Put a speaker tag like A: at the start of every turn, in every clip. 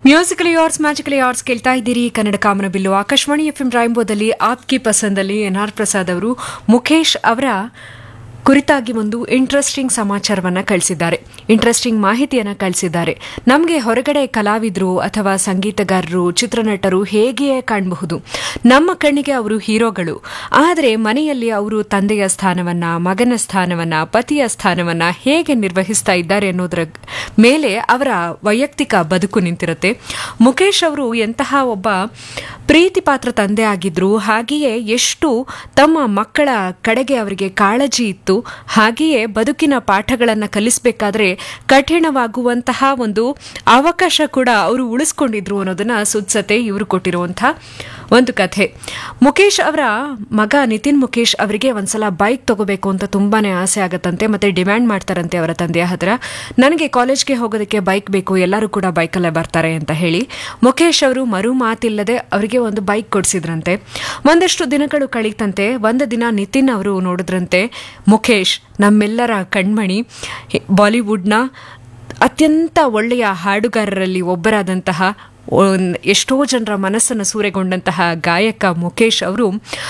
A: musically arts magically arts ಕೇಳ್ತಾ ಇದ್ದೀರಿ Kannada Kamanabillu Akashvani F M ರಾಯಂಬೋದಲ್ಲಿ ಆಪ್ಕಿ ಪಸಂದಲ್ಲಿ ಎನ್ ಆರ್ ಪ್ರಸಾದ್ ಅವರು ಮುಖೇಶ್ ಅವರ ಕುರಿತಾಗಿ ಒಂದು ಇಂಟ್ರೆಸ್ಟಿಂಗ್ ಸಮಾಚಾರವನ್ನ ಕಳಿಸಿದ್ದಾರೆ ಇಂಟ್ರೆಸ್ಟಿಂಗ್ ಮಾಹಿತಿಯನ್ನ ಕಳಿಸಿದ್ದಾರೆ ನಮಗೆ ಹೊರಗಡೆ ಕಲಾವಿದರು ಅಥವಾ ಸಂಗೀತಗಾರರು ಚಿತ್ರನಟರು ಹೇಗೆಯೇ ಕಾಣಬಹುದು ನಮ್ಮ ಕಣ್ಣಿಗೆ ಅವರು ಹೀರೋಗಳು ಆದರೆ ಮನೆಯಲ್ಲಿ ಅವರು ತಂದೆಯ ಸ್ಥಾನವನ್ನ ಮಗನ ಸ್ಥಾನವನ್ನ ಪತಿಯ ಸ್ಥಾನವನ್ನ ಹೇಗೆ ನಿರ್ವಹಿಸ್ತಾ ಇದ್ದಾರೆ ಅನ್ನೋದರ ಮೇಲೆ ಅವರ ವೈಯಕ್ತಿಕ ಬದುಕು ನಿಂತಿರುತ್ತೆ ಮುಖೇಶ್ ಅವರು ಎಂತಹ ಒಬ್ಬ ಪ್ರೀತಿ ಪಾತ್ರ ತಂದೆ ಆಗಿದ್ರು ಹಾಗೆಯೇ ಎಷ್ಟು ತಮ್ಮ ಮಕ್ಕಳ ಕಡೆಗೆ ಅವರಿಗೆ ಕಾಳಜಿ ಇತ್ತು ಹಾಗೆಯೇ ಬದುಕಿನ ಪಾಠಗಳನ್ನು ಕಲಿಸಬೇಕಾದ್ರೆ ಕಠಿಣವಾಗುವಂತಹ ಒಂದು ಅವಕಾಶ ಕೂಡ ಅವರು ಉಳಿಸ್ಕೊಂಡಿದ್ರು ಅನ್ನೋದನ್ನ ಸುತ್ಸತೆ ಇವರು ಕೊಟ್ಟಿರುವಂತಹ ಒಂದು ಕಥೆ ಮುಖೇಶ್ ಅವರ ಮಗ ನಿತಿನ್ ಮುಖೇಶ್ ಅವರಿಗೆ ಒಂದ್ಸಲ ಬೈಕ್ ತಗೋಬೇಕು ಅಂತ ತುಂಬಾನೇ ಆಸೆ ಆಗತ್ತಂತೆ ಮತ್ತೆ ಡಿಮ್ಯಾಂಡ್ ಮಾಡ್ತಾರಂತೆ ಅವರ ತಂದೆಯ ಹತ್ರ ನನಗೆ ಕಾಲೇಜ್ಗೆ ಹೋಗೋದಕ್ಕೆ ಬೈಕ್ ಬೇಕು ಎಲ್ಲರೂ ಕೂಡ ಬೈಕಲ್ಲೇ ಬರ್ತಾರೆ ಅಂತ ಹೇಳಿ ಮುಖೇಶ್ ಅವರು ಮರು ಮಾತಿಲ್ಲದೆ ಅವರಿಗೆ ಒಂದು ಬೈಕ್ ಕೊಡಿಸಿದ್ರಂತೆ ಒಂದಷ್ಟು ದಿನಗಳು ಕಳೀತಂತೆ ಒಂದು ದಿನ ನಿತಿನ್ ಅವರು ನೋಡಿದ್ರಂತೆ ಮುಖೇಶ್ ನಮ್ಮೆಲ್ಲರ ಕಣ್ಮಣಿ ಬಾಲಿವುಡ್ನ ಅತ್ಯಂತ ಒಳ್ಳೆಯ ಹಾಡುಗಾರರಲ್ಲಿ ಒಬ್ಬರಾದಂತಹ ಒಂದ್- ಎಷ್ಟೋ ಜನರ ಮನಸ್ಸನ್ನು ಸೂರೆಗೊಂಡಂತಹ ಗಾಯಕ ಮುಖೇಶ್ ಅವರು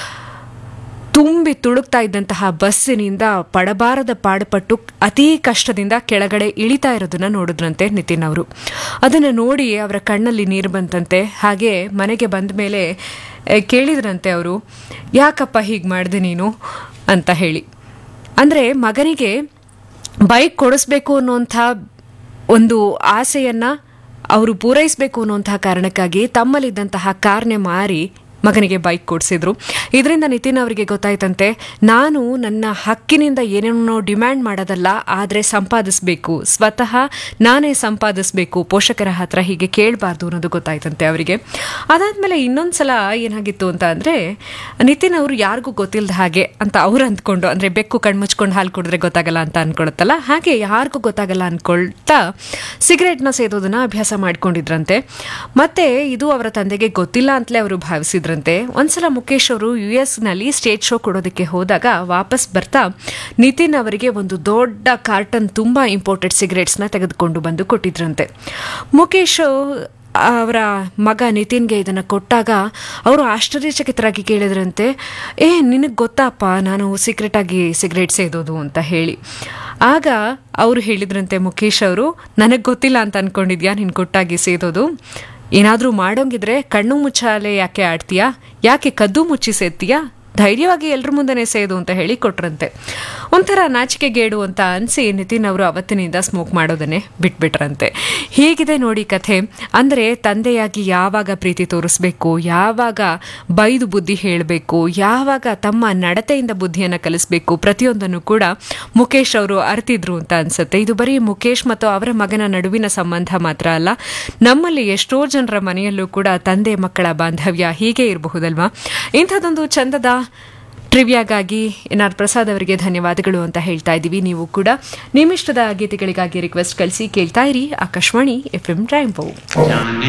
A: ತುಂಬಿ ತುಳುಕ್ತಾ ಇದ್ದಂತಹ ಬಸ್ಸಿನಿಂದ ಪಡಬಾರದ ಪಾಡುಪಟ್ಟು ಅತೀ ಕಷ್ಟದಿಂದ ಕೆಳಗಡೆ ಇಳಿತಾ ಇರೋದನ್ನ ನೋಡಿದ್ರಂತೆ ನಿತಿನ್ ಅವರು ಅದನ್ನು ನೋಡಿ ಅವರ ಕಣ್ಣಲ್ಲಿ ನೀರು ಬಂತಂತೆ ಹಾಗೆ ಮನೆಗೆ ಬಂದ ಮೇಲೆ ಆ, ಕೇಳಿದ್ರಂತೆ ಅವರು ಯಾಕಪ್ಪ ಹೀಗೆ ಮಾಡಿದೆ ನೀನು ಅಂತ ಹೇಳಿ ಅಂದರೆ ಮಗನಿಗೆ ಬೈಕ್ ಕೊಡಿಸ್ಬೇಕು ಅನ್ನುವಂಥ ಒಂದು ಆಸೆಯನ್ನ ಅವರು ಪೂರೈಸಬೇಕು ಅನ್ನುವಂತಹ ಕಾರಣಕ್ಕಾಗಿ ತಮ್ಮಲ್ಲಿದ್ದಂತಹ ಕಾರ್ನೆ ಮಾರಿ ಮಗನಿಗೆ ಬೈಕ್ ಕೊಡಿಸಿದ್ರು ಇದರಿಂದ ನಿತಿನ್ ಅವರಿಗೆ ಗೊತ್ತಾಯ್ತಂತೆ ನಾನು ನನ್ನ ಹಕ್ಕಿನಿಂದ ಏನೇನೋ ಡಿಮ್ಯಾಂಡ್ ಮಾಡೋದಲ್ಲ ಆದರೆ ಸಂಪಾದಿಸಬೇಕು ಸ್ವತಃ ನಾನೇ ಸಂಪಾದಿಸಬೇಕು ಪೋಷಕರ ಹತ್ರ ಹೀಗೆ ಕೇಳಬಾರ್ದು ಅನ್ನೋದು ಗೊತ್ತಾಯ್ತಂತೆ ಅವರಿಗೆ ಅದಾದ್ಮೇಲೆ ಇನ್ನೊಂದ್ಸಲ ಏನಾಗಿತ್ತು ಅಂತ ಅಂದ್ರೆ ನಿತಿನ್ ಅವರು ಯಾರಿಗೂ ಗೊತ್ತಿಲ್ಲದ ಹಾಗೆ ಅಂತ ಅವ್ರು ಅಂದ್ಕೊಂಡು ಅಂದ್ರೆ ಬೆಕ್ಕು ಕಣ್ಮುಚ್ಕೊಂಡು ಹಾಲು ಕುಡಿದ್ರೆ ಗೊತ್ತಾಗಲ್ಲ ಅಂತ ಅನ್ಕೊಳುತ್ತಲ್ಲ ಹಾಗೆ ಯಾರಿಗೂ ಗೊತ್ತಾಗಲ್ಲ ಅನ್ಕೊಳ್ತಾ ಸಿಗರೇಟ್ನ ಸೇದೋದನ್ನ ಅಭ್ಯಾಸ ಮಾಡ್ಕೊಂಡಿದ್ರಂತೆ ಮತ್ತೆ ಇದು ಅವರ ತಂದೆಗೆ ಗೊತ್ತಿಲ್ಲ ಅಂತಲೇ ಅವರು ಭಾವಿಸಿದ್ರಂತೆ ಒಂದ್ಸಲ ಮುಖೇಶ್ ಅವರು ಯು ಎಸ್ ನಲ್ಲಿ ಸ್ಟೇಜ್ ಶೋ ಕೊಡೋದಕ್ಕೆ ಹೋದಾಗ ವಾಪಸ್ ಬರ್ತಾ ನಿತಿನ್ ಅವರಿಗೆ ಒಂದು ದೊಡ್ಡ ಕಾರ್ಟನ್ ತುಂಬಾ ಇಂಪೋರ್ಟೆಡ್ ಸಿಗರೇಟ್ಸ್ನ ತೆಗೆದುಕೊಂಡು ಬಂದು ಕೊಟ್ಟಿದ್ರಂತೆ ಮುಖೇಶ್ ಅವರ ಮಗ ನಿತಿನ್ಗೆ ಇದನ್ನು ಕೊಟ್ಟಾಗ ಅವರು ಆಶ್ಚರ್ಯಚಕಿತರಾಗಿ ಕೇಳಿದ್ರಂತೆ ಏ ನಿನಗೆ ಗೊತ್ತಾಪ್ಪ ನಾನು ಸೀಕ್ರೆಟಾಗಿ ಸಿಗರೇಟ್ ಸೇದೋದು ಅಂತ ಹೇಳಿ ಆಗ ಅವರು ಹೇಳಿದ್ರಂತೆ ಮುಖೇಶ್ ಅವರು ನನಗೆ ಗೊತ್ತಿಲ್ಲ ಅಂತ ಅನ್ಕೊಂಡಿದ್ಯಾ ನೀನು ಕೊಟ್ಟಾಗಿ ಸೇದೋದು ಏನಾದರೂ ಮಾಡೋಂಗಿದ್ರೆ ಕಣ್ಣು ಮುಚ್ಚಾಲೆ ಯಾಕೆ ಆಡ್ತೀಯಾ ಯಾಕೆ ಕದ್ದು ಮುಚ್ಚಿ ಸೇದ್ತೀಯಾ ಧೈರ್ಯವಾಗಿ ಎಲ್ರ ಮುಂದೆನೆ ಸೇದು ಅಂತ ಹೇಳಿ ಕೊಟ್ರಂತೆ ಒಂಥರ ನಾಚಿಕೆಗೇಡು ಅಂತ ಅನಿಸಿ ನಿತಿನ್ ಅವರು ಅವತ್ತಿನಿಂದ ಸ್ಮೋಕ್ ಮಾಡೋದನ್ನೇ ಬಿಟ್ಬಿಟ್ರಂತೆ ಹೀಗಿದೆ ನೋಡಿ ಕಥೆ ಅಂದರೆ ತಂದೆಯಾಗಿ ಯಾವಾಗ ಪ್ರೀತಿ ತೋರಿಸ್ಬೇಕು ಯಾವಾಗ ಬೈದು ಬುದ್ಧಿ ಹೇಳಬೇಕು ಯಾವಾಗ ತಮ್ಮ ನಡತೆಯಿಂದ ಬುದ್ಧಿಯನ್ನು ಕಲಿಸ್ಬೇಕು ಪ್ರತಿಯೊಂದನ್ನು ಕೂಡ ಮುಖೇಶ್ ಅವರು ಅರ್ತಿದ್ರು ಅಂತ ಅನ್ಸುತ್ತೆ ಇದು ಬರೀ ಮುಖೇಶ್ ಮತ್ತು ಅವರ ಮಗನ ನಡುವಿನ ಸಂಬಂಧ ಮಾತ್ರ ಅಲ್ಲ ನಮ್ಮಲ್ಲಿ ಎಷ್ಟೋ ಜನರ ಮನೆಯಲ್ಲೂ ಕೂಡ ತಂದೆ ಮಕ್ಕಳ ಬಾಂಧವ್ಯ ಹೀಗೆ ಇರಬಹುದಲ್ವಾ ಇಂಥದ್ದೊಂದು ಚಂದದ ಟ್ರಿವಿಯಾಗಾಗಿ ಎನ್ ಆರ್ ಪ್ರಸಾದ್ ಅವರಿಗೆ ಧನ್ಯವಾದಗಳು ಅಂತ ಹೇಳ್ತಾ ಇದ್ದೀವಿ ನೀವು ಕೂಡ ನಿಮ್ಮಿಷ್ಟದ ಗೀತೆಗಳಿಗಾಗಿ ರಿಕ್ವೆಸ್ಟ್ ಕಳಿಸಿ ಕೇಳ್ತಾ ಇರಿ ಆಕಾಶವಾಣಿ ಎಫ್ ಎಂ